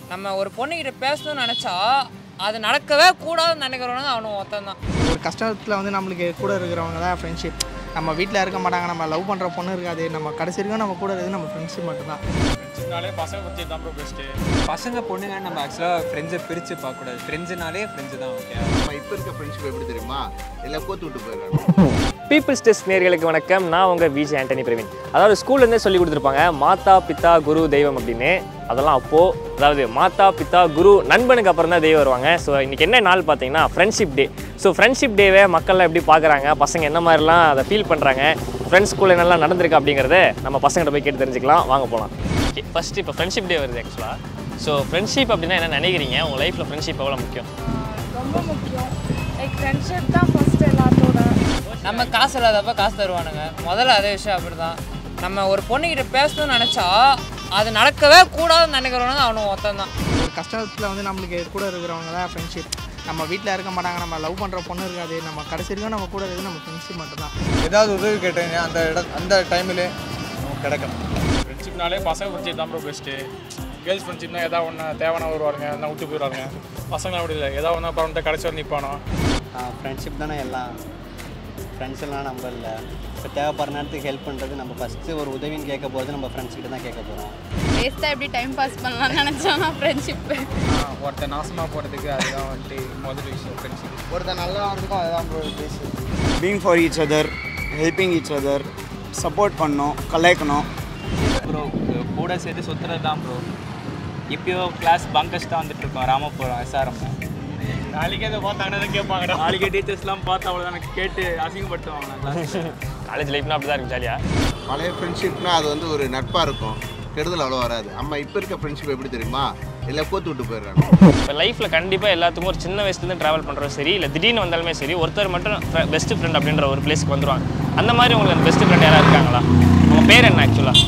நம்ம ஒரு பொண்ணுக்கிட்ட பேசணும்னு நினச்சா அது நடக்கவே கூடாதுன்னு நினைக்கிறவனுங்க அவனு ஒருத்தன் தான் ஒரு கஷ்டத்தில் வந்து நம்மளுக்கு கூட இருக்கிறவங்க தான் ஃப்ரெண்ட்ஷிப் நம்ம வீட்டில் இருக்க மாட்டாங்க நம்ம லவ் பண்ணுற பொண்ணு இருக்காது நம்ம கடைசி வரைக்கும் நம்ம கூட இருக்குது நம்ம ஃப்ரெண்ட்ஷிப் மட்டும்தான் ஃப்ரெண்ட்ஸ்னாலே பசங்க பற்றி தான் ப்ரோ பெஸ்ட்டு பசங்க பொண்ணுங்க நம்ம ஆக்சுவலாக ஃப்ரெண்ட்ஸை பிரித்து பார்க்கக்கூடாது ஃப்ரெண்ட்ஸுனாலே ஃப்ரெண்ட்ஸு தான் ஓகே நம்ம இப்போ இருக்க ஃப்ரெண்ட்ஷிப் எப்படி தெரியுமா எல்லாம் கோத்து விட்டு போயிடுறாங்க பீப்புள்ஸ் டெஸ்ட் நேர்களுக்கு வணக்கம் நான் உங்கள் விஜய் ஆண்டனி பிரவீன் அதாவது ஸ்கூல்லேருந்தே சொல்லி கொடுத்துருப்பாங்க மாதா பிதா குரு தெய்வம் அப்படின்னு அதெல்லாம் அப்போது அதாவது மாதா பிதா குரு நண்பனுக்கு அப்புறம் தான் தெய்வம் வருவாங்க ஸோ இன்றைக்கி என்ன நாள் பார்த்தீங்கன்னா ஃப்ரெண்ட்ஷிப் டே ஸோ ஃப்ரெண்ட்ஷிப் டேவை மக்கள்லாம் எப்படி பார்க்குறாங்க பசங்க என்ன மாதிரிலாம் அதை ஃபீல் பண்ணுறாங்க ஃப்ரெண்ட்ஸ் ஸ்கூலில் என்னெல்லாம் நடந்திருக்கு அப்படிங்கிறத நம்ம பசங்கிட்ட போய் கேட்டு தெரிஞ்சுக்கலாம் வாங்க போகலாம் ஓகே ஃபஸ்ட்டு இப்போ ஃப்ரெண்ட்ஷிப் டே வருது ஆக்சுவலாக ஸோ ஃப்ரெண்ட்ஷிப் அப்படின்னா என்ன நினைக்கிறீங்க உங்கள் லைஃப்பில் ஃப்ரெண்ட்ஷிப் எவ்வளோ முக்கியம் ரொம்ப முக்கியம் லைக் ஃப்ரெண்ட்ஷிப் தான் ஃபர்ஸ்ட் எல்லாத்தோட நம்ம காசு இல்லாதப்ப காசு தருவானுங்க முதல்ல அதே விஷயம் அப்படி தான் நம்ம ஒரு பொண்ணுக்கிட்ட பேசணும்னு நினச்சா அது நடக்கவே கூடாதுன்னு நினைக்கிறவனுங்க அவனு ஒருத்தன் தான் ஒரு கஷ்டத்தில் வந்து நம்மளுக்கு கூட இருக்கிறவங்க தான் ஃப்ரெண்ட்ஷிப் நம்ம வீட்டில் இருக்க மாட்டாங்க நம்ம லவ் பண்ணுற பொண்ணு இருக்காது நம்ம கடைசி வரைக்கும் நம்ம கூட இருக்குது நம்ம ஃப்ரெண்ட்ஷிப் மட்டும்தான் ஏதாவது உதவி கேட்டீங்க அந்த இட அந்த டைமில் நமக்கு கிடைக்கணும் ஃப்ரெண்ட்ஷிப்னாலே பசங்க பற்றி தான் ப்ரோ பெஸ்ட்டு கேர்ள்ஸ் ஃப்ரெண்ட்ஷிப்னா எதாவது ஒன்று தேவையான வருவாருங்க எல்லாம் விட்டு போயிடுவாங்க பசங்களாம் அப்படி இல்லை ஏதாவது ஒன்றா அப்புறம் கடைசி வர நிற்பானோ ஃப்ரெண்ட்ஷிப் தானே எல்லாம் ஃப்ரெண்ட்ஸ் எல்லாம் நம்ம இல்லை இப்போ தேவைப்படுற நேரத்துக்கு ஹெல்ப் பண்ணுறது நம்ம ஃபஸ்ட்டு ஒரு உதவின்னு கேட்க போகிறது நம்ம ஃப்ரெண்ட்ஸ் கிட்ட தான் கேட்க போகிறோம் வேஸ்ட்டாக எப்படி டைம் பாஸ் பண்ணலாம்னு நினச்சோன்னா ஃப்ரெண்ட்ஷிப்பு ஒருத்தர் நாசமாக போகிறதுக்கு அதுதான் வந்துட்டு முதல் விஷயம் ஃப்ரெண்ட்ஷிப் ஒருத்தர் நல்லா ஆகிறதுக்கும் அதுதான் ப்ரோ பேசு being for each other helping each other support பண்ணணும் கலாய்க்கணும் ப்ரோ கூட சேர்த்து சுற்றுறது தான் ப்ரோ இப்போயோ கிளாஸ் பங்கஸ் தான் வந்துட்டு இருக்கோம் ராமபுரம் எஸ்ஆர்எம் நாளைக்கே அதை பார்த்தாங்கன்னா தான் கேட்பாங்கடா நாளைக்கு டீச்சர்ஸ்லாம் பார்த்து அவ்வளோதான் எனக்கு கேட்டு அசிங்கப்படுத்துவாங்க கிளாஸ் காலேஜ் லைஃப்னா அப்படி தான் இருக்கும் ஜாலியாக பழைய ஃப்ரெண்ட்ஷிப்னா அது வந்து ஒரு நட்பாக இருக்கும் கெடுதல் அவ்வளோ வராது நம்ம இப்போ இருக்க ஃப்ரெண்ட்ஷிப் எப்படி தெரியுமா எல்லாம் கோத்து விட்டு போயிடுறாங்க இப்போ லைஃப்பில் கண்டிப்பாக எல்லாத்துக்கும் ஒரு சின்ன வயசுலேருந்து ட்ராவல் பண்ணுறோம் சரி இல்லை திடீர்னு வந்தாலுமே சரி ஒருத்தர் மட்டும் பெஸ்ட் ஃப்ரெண்ட் அப்படின்ற ஒரு பிளேஸ்க்கு வந்துருவாங்க அந்த மாதிரி உங்களுக்கு அந்த பெஸ்ட் ஃப்ரெண்ட் யாராவது இருக்காங்களா உங்கள் பேர் என்ன ஆக்சுவலாக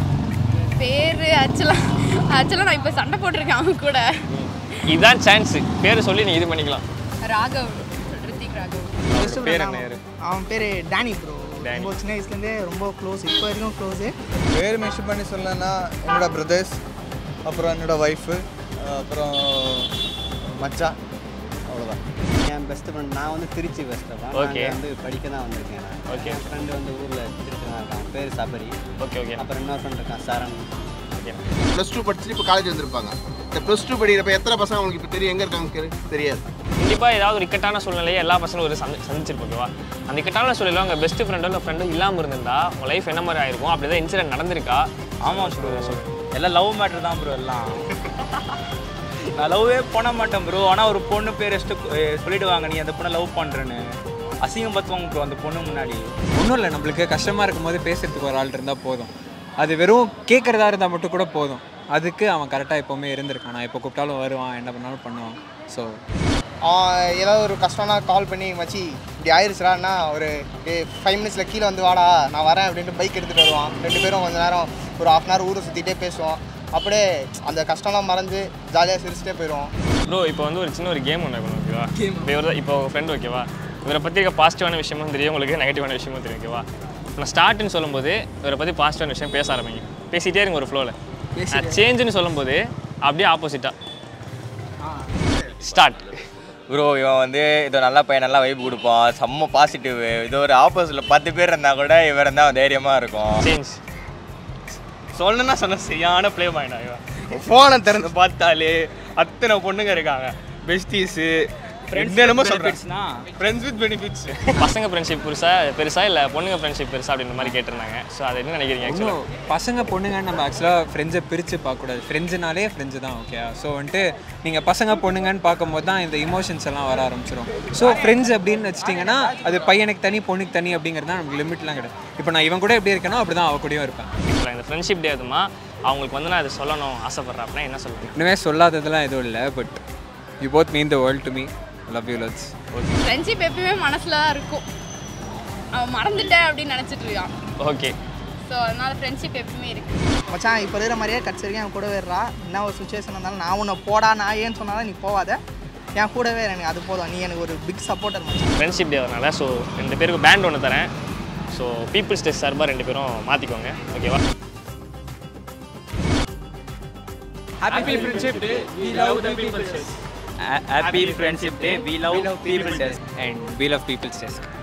பேர் ஆக்சுவலாக ஆக்சுவலாக நான் இப்போ சண்டை போட்டிருக்கேன் அவன் கூட இதுதான் சான்ஸு பேர் சொல்லி நீ இது பண்ணிக்கலாம் ராகவ் ரித்திக் ராகவ் பெஸ்ட் பேர் ஃப்ரெண்ட் என்ன இரு? அவன் பேர் டேனி ப்ரோ ரொம்ப சின்ன வயசுலேருந்தே ரொம்ப க்ளோஸ் இப்போ வரைக்கும் க்ளோஸு பேர் மென்ஷன் பண்ணி சொல்லணும்னா என்னோட பிரதர்ஸ் அப்புறம் என்னோட ஒய்ஃபு அப்புறம் மச்சான் அவ்வளோதான் என் பெஸ்ட் ஃப்ரெண்ட் நான் வந்து திருச்சி பெஸ்ட் Okay. வந்து படிக்க தான் வந்திருக்கேன் நான் Okay. என் ஃப்ரெண்டு வந்து ஊரில் திருச்சி தான் இருக்கான் பேர் சபரி ஓகே ஓகே அப்புறம் இன்னொரு ஃப்ரெண்ட் இருக்கான் சரண் ஓகே ப்ளஸ் டூ படிச்சுட்டு இப்போ காலேஜ் வந்திருப்பாங்க இந்த ப்ளஸ் டூ படிக்கிறப்ப எத்தனை பசங்க அவங்களுக்கு இப்போ தெரியும் எங்கே இருக்காங்க தெரி- தெரியாது கண்டிப்பாக ஏதாவது ஒரு இக்கட்டான சூழ்நிலையை எல்லா பசங்களும் ஒரு சந்தி சந்திச்சிருப்போம் ஓகேவா அந்த இக்கட்டான சூழ்நிலை உங்கள் பெஸ்ட் ஃப்ரெண்டோ இல்லை ஃப்ரெண்டோ இல்லாமல் இருந்திருந்தா உங்கள் லைஃப் என்ன மாதிரி ஆயிருக்கும் அப்படி தான் இன்சிடென்ட் நடந்திருக்கா ஆமாம் ப்ரோ எல்லாம் லவ் மேட்ரு தான் ப்ரோ எல்லாம் நான் லவ்வே பண்ண மாட்டேன் ப்ரோ ஆனால் ஒரு பொண்ணு பேர் சொல்லிடுவாங்க நீ அந்த பொண்ணை லவ் பண்ணுறேன்னு அசிங்கம் பார்த்துவாங்க ப்ரோ அந்த பொண்ணு முன்னாடி ஒன்றும் இல்லை நம்மளுக்கு கஷ்டமாக இருக்கும்போது பேசுறதுக்கு ஒரு ஆள் இருந்தால் போதும் அது வெறும் கேட்குறதா இருந்தால் மட்டும் கூட போதும் அதுக்கு அவன் கரெக்டாக எப்போவுமே இருந்திருக்கான் நான் எப்போ கூப்பிட்டாலும் வருவான் என்ன பண்ணாலும் பண்ணுவான் ஸோ ஏதாவது ஒரு கஷ்டம்னா கால் பண்ணி மச்சி இப்படி ஆயிடுச்சுடான்னா ஒரு ஃபைவ் மினிட்ஸில் கீழே வந்து வாடா நான் வரேன் அப்படின்ட்டு பைக் எடுத்துகிட்டு வருவான் ரெண்டு பேரும் கொஞ்ச நேரம் ஒரு ஹாஃப் அன் ஹவர் ஊரை சுற்றிட்டே பேசுவோம் அப்படியே அந்த கஷ்டம்லாம் மறந்து ஜாலியாக சிரிச்சிட்டே போயிடுவோம் ப்ரோ இப்போ வந்து ஒரு சின்ன ஒரு கேம் ஒன்று இருக்கணும் ஓகேவா இப்போ இவர் இப்போ உங்கள் ஃப்ரெண்ட் ஓகேவா இவரை பற்றி இருக்க பாசிட்டிவான விஷயமும் தெரியும் உங்களுக்கு நெகட்டிவான விஷயமும் தெரியும் ஓகேவா இப்போ நான் ஸ்டார்ட்னு சொல்லும்போது இவரை பற்றி பாசிட்டிவான விஷயம் பேச ஆரம்பிங்க பேசிகிட்டே இருங்க ஒரு ஃப்ளோவில் சேஞ்சுன்னு சொல்லும்போது அப்படியே ஆப்போசிட்டாக ஸ்டார்ட் ப்ரோ இவன் வந்து இதோ நல்ல பையன் நல்லா வைப் கொடுப்பான் செம்ம பாசிட்டிவ் இது ஒரு ஆப்போசிட்டில் பத்து பேர் இருந்தால் கூட இவர் இருந்தால் தைரியமாக இருக்கும் சேஞ்ச் சொல்லணும்னா சொன்ன சரியான ப்ளே பாயிண்ட் இவன் ஃபோனை திறந்து பார்த்தாலே அத்தனை பொண்ணுங்க இருக்காங்க பெஸ்டீஸு என்னென்னமோ சொல்கிறேன் ஃப்ரெண்ட்ஸ் வித் பெனிஃபிட்ஸ் பசங்க ஃப்ரெண்ட்ஷிப் பெருசா பெருசா இல்லை பொண்ணுங்க ஃப்ரெண்ட்ஷிப் பெருசா அப்படின்ற மாதிரி கேட்டிருந்தாங்க ஸோ அது என்ன நினைக்கிறீங்க ஆக்சுவலாக இன்னும் பசங்க பொண்ணுங்க நம்ம ஆக்சுவலாக ஃப்ரெண்ட்ஸை பிரித்து பார்க்கக்கூடாது ஃப்ரெண்ட்ஸுனாலே ஃப்ரெண்ட்ஸு தான் ஓகே ஸோ வந்துட்டு நீங்கள் பசங்க பொண்ணுங்கன்னு பார்க்கும்போது தான் இந்த இமோஷன்ஸ் எல்லாம் வர ஆரம்பிச்சிடும் ஸோ ஃப்ரெண்ட்ஸ் அப்படின்னு வச்சிட்டிங்கன்னா அது பையனுக்கு தனி பொண்ணுக்கு தனி அப்படிங்கிறது தான் நமக்கு லிமிட்லாம் கிடையாது இப்போ நான் இவன் கூட எப்படி இருக்கேனோ அப்படி தான் அவ கூடயும் இருப்பேன் இந்த ஃப்ரெண்ட்ஷிப் டே அதுமா அவங்களுக்கு வந்து நான் அதை சொல்லணும் ஆசைப்பட்றேன் அப்படின்னா என்ன சொல்லுவேன் இன்னுமே சொல்லாததெல்லாம் எதுவும் இல்லை but you both mean the world to me love you loves friendship எப்பயுமே மனசில் தான் இருக்கும் அவன் மறந்துட்டேன் அப்படின்னு நினச்சிட்டு இருக்கான் ஓகே ஸோ அதனால ஃப்ரெண்ட்ஷிப் எப்பயுமே இருக்கு மச்சான் இப்போ இருக்கிற மாதிரியே கடைசி வரைக்கும் என் கூடவே இருறா என்ன ஒரு சுச்சுவேஷன் இருந்தாலும் நான் உன்னை போடா நான் ஏன்னு சொன்னாலும் நீ போகாத என் கூடவே இரு, எனக்கு அது போதும் நீ எனக்கு ஒரு பிக் சப்போர்ட்டர் மச்சான் ஃப்ரெண்ட்ஷிப் டே வரனால ஸோ ரெண்டு பேருக்கு பேண்ட் ஒன்று தரேன் ஸோ பீப்புள்ஸ் டே சார்பாக ரெண்டு பேரும் மாற்றிக்கோங்க ஓகேவா Happy Friendship Day. We love the People's Desk. Happy Friendship Day. We love People's Desk. And we love People's Desk.